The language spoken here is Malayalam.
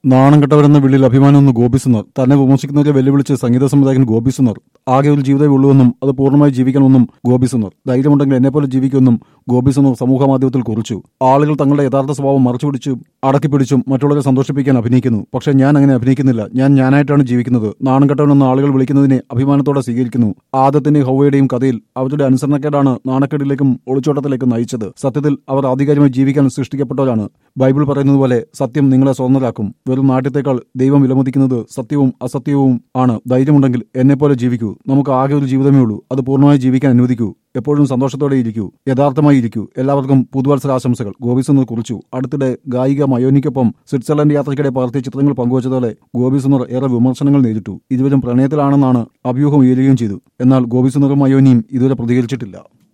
നാണം കെട്ടവരെന്ന വിളിയിൽ അഭിമാനമെന്ന് ഗോപി സുന്ദർ തന്നെ വിമർശിക്കുന്നവരെ വെല്ലുവിളിച്ച് സംഗീത സംവിധായകൻ ഗോപി സുന്ദർ ആകെ ഒരു ജീവിതമേ ഉള്ളൂവെന്നും അത് പൂർണ്ണമായി ജീവിക്കണമെന്നും ഗോപി സുന്ദർ ധൈര്യമുണ്ടെങ്കിൽ എന്നെപ്പോലെ ജീവിക്കുമെന്നും ഗോപി സുന്ദർ സമൂഹ മാധ്യമത്തിൽ കുറിച്ചു ആളുകൾ തങ്ങളുടെ യഥാർത്ഥ സ്വഭാവം മറച്ചുപിടിച്ചും അടക്കിപ്പിടിച്ചും മറ്റുള്ളവരെ സന്തോഷിപ്പിക്കാൻ അഭിനയിക്കുന്നു പക്ഷേ ഞാൻ അങ്ങനെ അഭിനയിക്കുന്നില്ല ഞാൻ ഞാനായിട്ടാണ് ജീവിക്കുന്നത് നാണം കെട്ടവനെന്ന് ആളുകൾ വിളിക്കുന്നതിനെ അഭിമാനത്തോടെ സ്വീകരിക്കുന്നു ആദത്തിന്റെയും ഹൗവയുടെയും കഥയിൽ അവരുടെ അനുസരണക്കേടാണ് നാണക്കേടിലേക്കും ഒളിച്ചോട്ടത്തിലേക്കും നയിച്ചത് സത്യത്തിൽ അവർ ആധികാരികമായി ജീവിക്കാൻ സൃഷ്ടിക്കപ്പെട്ടവരാണ് ബൈബിൾ പറയുന്നത് പോലെ സത്യം നിങ്ങളെ സ്വതന്ത്രരാക്കും വെറും നാട്യത്തെക്കാൾ ദൈവം വിലമതിക്കുന്നത് സത്യവും അസത്യവും ആണ് ധൈര്യമുണ്ടെങ്കിൽ എന്നെപ്പോലെ ജീവിക്കൂ നമുക്ക് ആകെ ഒരു ജീവിതമേ ഉള്ളൂ അത് പൂർണ്ണമായി ജീവിക്കാൻ അനുവദിക്കൂ എപ്പോഴും സന്തോഷത്തോടെ ഇരിക്കൂ യഥാർത്ഥമായി ഇരിക്കൂ എല്ലാവർക്കും പുതുവത്സരാശംസകൾ ഗോപിസുന്ദർ കുറിച്ചു അടുത്തിടെ ഗായിക മയോനിക്കൊപ്പം സ്വിറ്റ്സർലൻഡ് യാത്രയ്ക്കിടെ പകർത്തിയ ചിത്രങ്ങൾ പങ്കുവച്ചതോടെ ഗോപിസുന്ദർ ഏറെ വിമർശനങ്ങൾ നേരിട്ടു ഇരുവരും പ്രണയത്തിലാണെന്നാണ് അഭ്യൂഹം ഉയരുകയും ചെയ്തു എന്നാൽ ഗോപിസുന്ദറും മയോനിയും ഇതുവരെ പ്രതികരിച്ചിട്ടില്ല